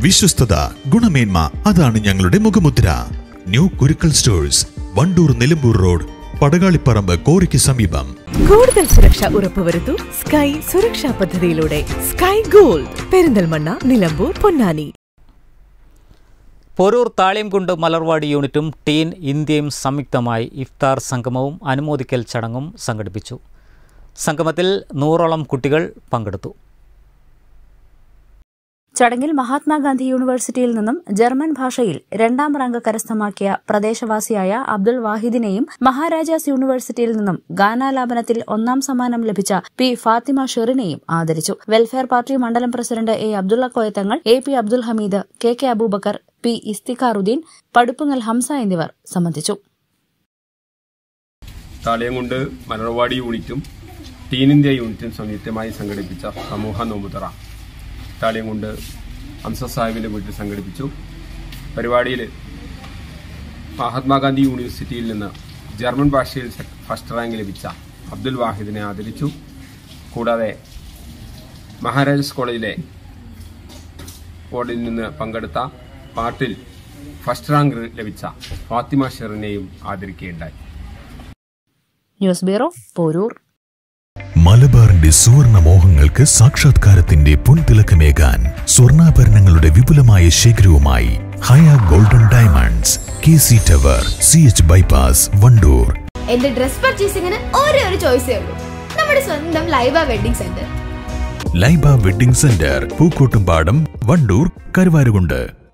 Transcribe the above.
വിശ്വസ്തത ഗുണമേന്മ അതാണ് ഞങ്ങളുടെ മുഖമുദ്ര new Kurukkal stores Wandoor Nilambur road Padakaliparamba കോറിക്ക് സമീപം കൂടുതൽ സുരക്ഷ ഉറപ്പുവരുത്തൂ സ്കൈ സുരക്ഷാ പദ്ധതിയിലൂടെ സ്കൈ ഗോൾഡ് പെരിന്തൽമണ്ണ നിലമ്പൂർ പൊന്നാനി പൊരൂർ താളിയംകുണ്ട് മലർവാടി യൂണിറ്റും ടീൻ ഇന്ത്യയും സംയുക്തമായി ഇഫ്താർ സംഗമവും അനുമോദിക്കൽ ചടങ്ങും സംഘടിപ്പിച്ചു സംഗമത്തിൽ നൂറോളം കുട്ടികൾ പങ്കെടുത്തു ചടങ്ങിൽ മഹാത്മാഗാന്ധി യൂണിവേഴ്സിറ്റിയിൽ നിന്നും ജർമ്മൻ ഭാഷയിൽ രണ്ടാം റാങ്ക് കരസ്ഥമാക്കിയ പ്രദേശവാസിയായ അബ്ദുൾ വാഹിദിനെയും മഹാരാജാസ് യൂണിവേഴ്സിറ്റിയിൽ നിന്നും ഗാനാലാപനത്തിൽ ഒന്നാം സമ്മാനം ലഭിച്ച പി ഫാത്തിമ ഷെറിനെയും ആദരിച്ചു വെൽഫെയർ പാർട്ടി മണ്ഡലം president A Abdulla Koyathangal A P Abdul Hameed K K Aboobacker P Isthiqaruddeen Paduppungal Hamsa എന്നിവർ സംബന്ധിച്ചു താളിയംകുണ്ട് മലർവാടി യൂണിറ്റും ടീൻ ഇന്ത്യ യൂണിറ്റും സംയുക്തമായി സംഘടിപ്പിച്ച സമൂഹ നോമ്പുതറ താളിയംകുണ്ട് ഹംസ സാഹിബിന്റെ വീട്ടിൽ സംഘടിപ്പിച്ചു പരിപാടിയിൽ മഹാത്മാഗാന്ധി യൂണിവേഴ്സിറ്റിയിൽ നിന്ന് ജർമ്മൻ ഭാഷയിൽ സെ- ഫസ്റ്റ് റാങ്ക് ലഭിച്ച അബ്ദുൽ വാഹിദിനെ ആദരിച്ചു കൂടാതെ മഹാരാജാസ് കോളേജിലെ ബോർഡിൽ നിന്ന് പങ്കെടുത്ത പാട്ടിൽ ഫസ്റ്റ് റാങ്ക് ലഭിച്ച ഫാത്തിമ ഷെറിനെയും ആദരിക്കുകയുണ്ടായി ന്യൂസ് ബ്യൂറോ പോരൂർ മലബാറിന്റെ സുവർണ മോഹങ്ങൾക്ക് സാക്ഷാത്കാരത്തിന്റെ പൊൻതിളക്കമേകാൻ സ്വർണ്ണാഭരണങ്ങളുടെ വിപുലമായ ശേഖരവുമായി Haya golden diamonds K C tower C H bypass Wandoor എന്റെ ഡ്രസ് പർച്ചേസിംഗിന് ഒരേ ഒരു ചോയ്സേ ഉള്ളൂ നമ്മുടെ സ്വന്തം Laiba wedding centre Laiba wedding centre Pookkottumpadam Wandoor Karuvarakundu